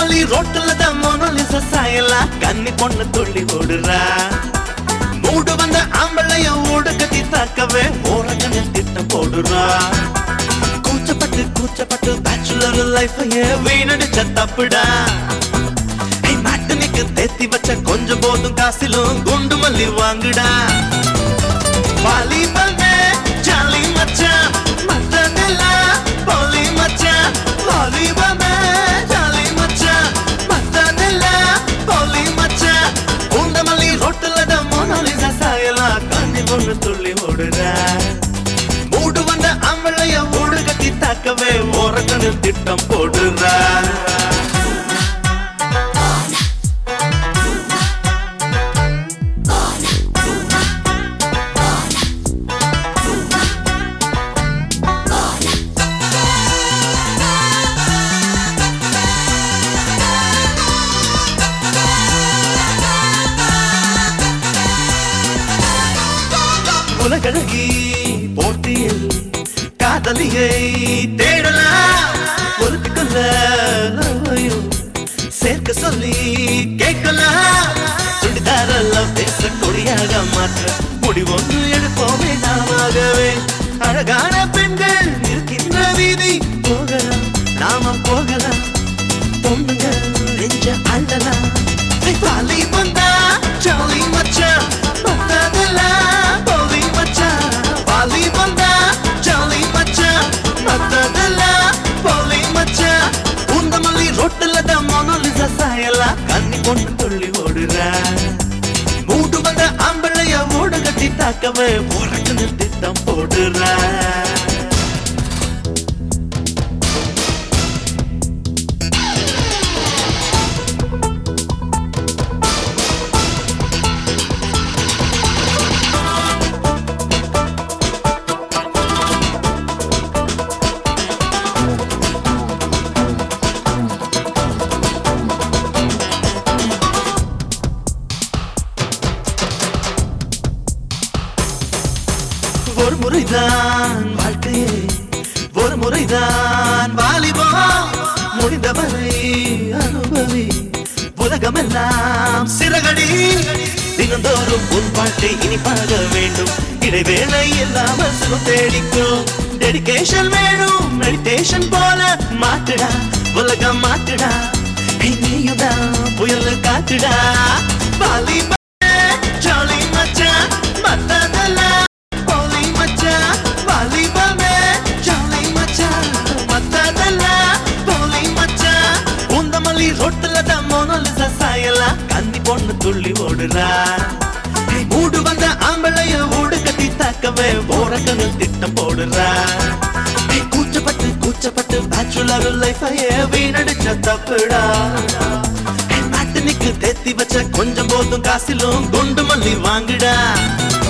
மல்லி ரோட்டுல தான் மோனலிச சாயலா கன்னி பொண்ணு துள்ளி ஓடுறா மூடு வந்த ஆம்பளைய ஓடு கட்டி தாக்கவே ஓரங்கன திட்டம் போடுறா கூச்சப்பட்டு கூச்சப்பட்டு பேச்சுலர் லைஃபையே வீணடிச்ச தப்புடா ஏய், மாட்டுனிக்கு தேத்தி வச்ச கொஞ்சம் போதும் காசிலும் குண்டு மல்லி வாங்குடா வாலிபமே ஜாலி மச்சான் மத்ததெல்லாம் போலி மச்சான் வாலிபமே ஜாலி மச்சான் மத்ததெல்லாம் போலி மச்சான் உண்டமல்லி ரோட்டுல தான் மோனாலிசா சாயலாம் கண்ணி பொண்ணு துள்ளி ஓடுற மூடு வந்த அம்பளைய ஓடு கட்டி தாக்கவே ஓரக்கணு திட்டம் போடுறா உலகழகி போட்டியில் காதலியை தேடலாம் ஒருத்துக்குள்ள லவ்வையும் சேர்க்க சொல்லி கேட்கலாம் சுடிதாரெல்லாம் பேச கொடியாக மாற்ற முடிவொன்று எடுப்போமே நாமாகவே அழகான பெண்கள் இருக்கின்ற வீதி போகலாம் நாம போகலாம் பொண்ணுங்க நெஞ்ச அள்ளலாம் வாலி வந்தா ஜாலி மச்சான் மத்ததெல்லாம் போலி மச்சான் வாலி வந்தா ஜாலி மச்சான் மத்ததெல்லாம் போலி மச்சான் உந்த மல்லி ரோட்டுல தான் மொனலிசா சாயலாம் கண்ணி கொண்டு துள்ளி ஓடுறா மூடு வந்த ஆம்பளைய ஓட கட்டி தாக்கவே உறக்குன்னு திட்டம் போடுறா ஒரு முறைதான் வாழ்க்கையே ஒரு முறைதான் வாலிபம் முடிந்தவரை அனுபவி உலகமெல்லாம் சிறகடி தினந்தோறும் உன் வாழ்க்கை இனிப்பாக வேண்டும் இடைவேளை இல்லாமல் சுகம் தேடிக்கும் டெடிகேஷன் வேணும் மெடிடேஷன் போல மாத்துடா உலகம் மாத்துடா நீயுதான் புயல் காத்துடா வாலிபமே ஜாலி மச்சான் மத்ததெல்லாம் போலி மச்சான் வாலிபமே ஜாலி மச்சான் மத்ததெல்லாம் போலி மச்சான் உந்த மல்லி ரோட்டுல தான் மோனலிசா சாயலாம் கன்னி பொண்ணு துள்ளி ஓடுறா ஏய், மூடு வந்த ஆம்பளைய ஓடு கட்டி தாக்கவே ஓரக்கணு திட்டம் போடுறா ஏய், கூச்சப்பட்டு கூச்சப்பட்டு பேச்சுலர் லைஃபையே வீணடிச்ச தப்புடா ஏய், மாட்டுனிக்கு தேத்தி வச்ச கொஞ்சம் போதும் காசிலும் குண்டு மல்லி வாங்குடா